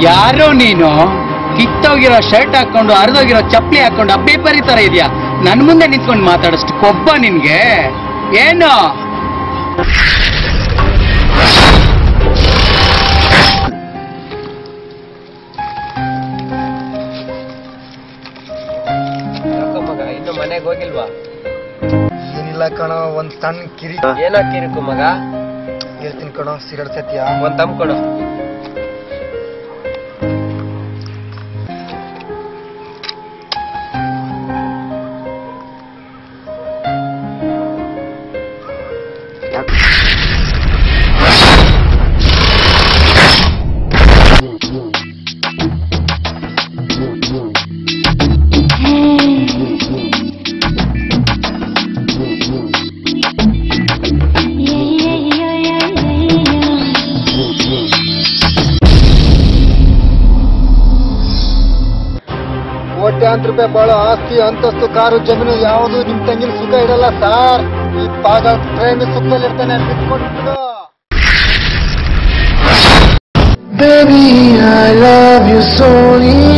ಯಾರೋ ನೀನು ಕಿತ್ತೋಗಿರೋ ಶರ್ಟ್ ಹಾಕೊಂಡು ಹರಿದೋಗಿರೋ ಚಪ್ಪಲಿ ಹಾಕೊಂಡು ಅಬ್ಬೆ ಪರಿ ತರ ಇದೆಯಾ ನನ್ ಮುಂದೆ ನಿಂತ್ಕೊಂಡು ಮಾತಾಡಷ್ಟು ಕೊಬ್ಬ ನಿನ್ಗೆ ಏನು ಮಗ ಇನ್ನು ಮನೆಗೆ ಹೋಗಿಲ್ವಾ ಏನಿಲ್ಲ ಕಣೋ ಒಂದ್ ಸಣ್ಣ ಕಿರಿ ಏನಾಕಿರಿಕು ಮಗ ಹೇಳ್ತೀನಿ ಕಣೋ ಸಿಗರೇಟ್ ಸತ್ಯ ಒಂದ್ ತಮ್ ಕೊಡು ಕೋಟ್ಯಾಂತರ ರೂಪಾಯಿ ಬಾಳ ಆಸ್ತಿ ಅಂತಸ್ತು ಕಾರು ಜಮೀನು ಯಾವುದು ನಿಮ್ ತಂಗಿನ ಸುಖ ಇರಲ್ಲ ಸಾರ್ ಈ ಪಾಗ ಪ್ರೇಮಿ ಸುಖದಲ್ಲಿರ್ತಾನೆ ಬಿಟ್ಕೊಟ್ಬಿಡು Baby, I love you so